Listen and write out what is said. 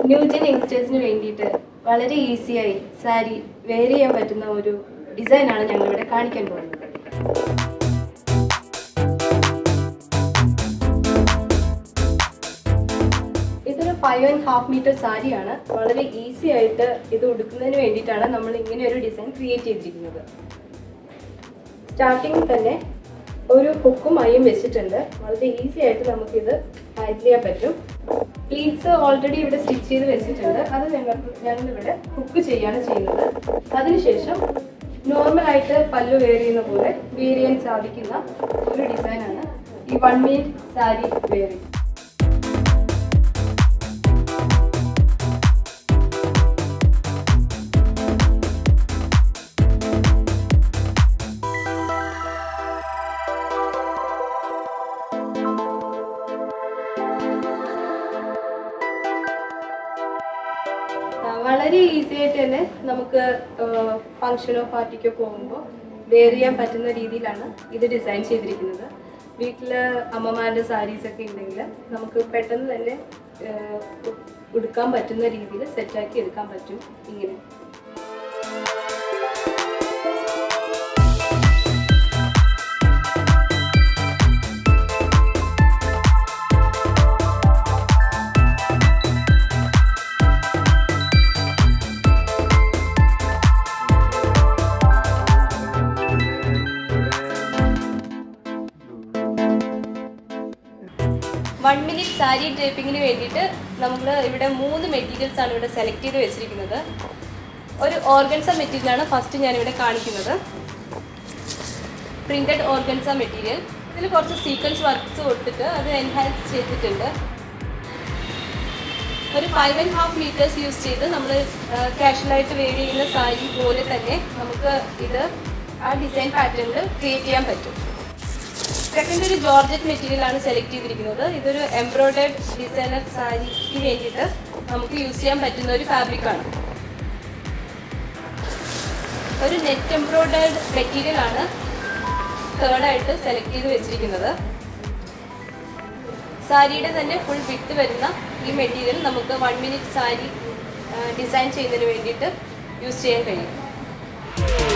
new gen യങ്സ്റ്റേഴ്സിന് വേണ്ടിയിട്ട് വളരെ ഈസിയായി സാരി വെയർ ചെയ്യാൻ പറ്റുന്ന ഒരു ഡിസൈനാണ് ഞങ്ങളിവിടെ കാണിക്കാൻ പോകുന്നത് ഇതൊരു ഫൈവ് ആൻഡ് ഹാഫ് മീറ്റർ സാരിയാണ് വളരെ ഈസി ആയിട്ട് ഇത് ഉടുക്കുന്നതിന് വേണ്ടിയിട്ടാണ് നമ്മൾ ഇങ്ങനെ ഒരു ഡിസൈൻ ക്രിയേറ്റ് ചെയ്തിരിക്കുന്നത് സ്റ്റാർട്ടിങ്ങിൽ തന്നെ ഒരു ഹുക്കും മയും വെച്ചിട്ടുണ്ട് വളരെ ഈസി ആയിട്ട് നമുക്കിത് ഹാൻഡിൽ ചെയ്യാൻ പറ്റും പ്ലീറ്റ്സ് ഓൾറെഡി ഇവിടെ സ്റ്റിച്ച് ചെയ്ത് വെച്ചിട്ടുണ്ട് അത് ഞങ്ങൾക്ക് ഞങ്ങളിവിടെ ഹുക്ക് ചെയ്യാണ് ചെയ്യുന്നത് അതിനുശേഷം നോർമലായിട്ട് പല്ലു വെയർ ചെയ്യുന്ന പോലെ വെയർ ചെയ്യാൻ സാധിക്കുന്ന ഒരു ഡിസൈനാണ് ഈ വൺ മിനിറ്റ് സാരി വെയറിംഗ് ആ, വളരെ ഈസി ആയിട്ട് തന്നെ നമുക്ക് ഫംഗ്ഷനോ പാർട്ടിക്കോ പോകുമ്പോൾ വെയർ ചെയ്യാൻ പറ്റുന്ന രീതിയിലാണ് ഇത് ഡിസൈൻ ചെയ്തിരിക്കുന്നത് വീട്ടിൽ അമ്മമാരുടെ സാരീസ് ഒക്കെ ഉണ്ടെങ്കിൽ നമുക്ക് പെട്ടെന്ന് തന്നെ ആ, ഉ- ഉടുക്കാൻ പറ്റുന്ന രീതിയിൽ സെറ്റാക്കി എടുക്കാൻ പറ്റും ഇങ്ങനെ വൺ മിനിറ്റ് സാരി ഡ്രേപ്പിങ്ങിന് വേണ്ടിയിട്ട് നമ്മൾ ഇവിടെ മൂന്ന് മെറ്റീരിയൽസ് ആണ് ഇവിടെ സെലക്ട് ചെയ്ത് വെച്ചിരിക്കുന്നത് ഒരു ഓർഗൻസ മെറ്റീരിയലാണ് ഫസ്റ്റ് ഞാൻ ഇവിടെ കാണിക്കുന്നത് പ്രിന്റഡ് ഓർഗൻസ മെറ്റീരിയൽ ഇതിൽ കുറച്ച് സീക്വൻസ് വർക്ക്സ് കൊടുത്തിട്ട് അത് എൻഹാൻസ് ചെയ്തിട്ടുണ്ട് ഒരു five and half metres use ചെയ്ത് നമ്മൾ കാഷ്വലായിട്ട് വെയർ ചെയ്യുന്ന സാരി പോലെ തന്നെ നമുക്ക് ഇത് ആ ഡിസൈൻ പാറ്റേണിൽ ക്രിയേറ്റ് ചെയ്യാൻ പറ്റും സെക്കൻഡ് ഒരു ജോർജറ്റ് മെറ്റീരിയൽ ആണ് സെലക്ട് ചെയ്തിരിക്കുന്നത് ഇതൊരു എംബ്രോയിഡേഡ് ഡിസൈനർ സാരിക്ക് വേണ്ടിയിട്ട് നമുക്ക് യൂസ് ചെയ്യാൻ പറ്റുന്ന ഒരു ഫാബ്രിക് ആണ് ഒരു നെറ്റ് എംബ്രോയിഡേഡ് മെറ്റീരിയൽ ആണ് തേർഡായിട്ട് സെലക്ട് ചെയ്ത് വെച്ചിരിക്കുന്നത് സാരിയുടെ തന്നെ ഫുൾ വിട്ട് വരുന്ന ഈ മെറ്റീരിയൽ നമുക്ക് വൺ മിനിറ്റ് സാരി ഡിസൈൻ ചെയ്യുന്നതിന് വേണ്ടിയിട്ട് യൂസ് ചെയ്യാൻ കഴിയും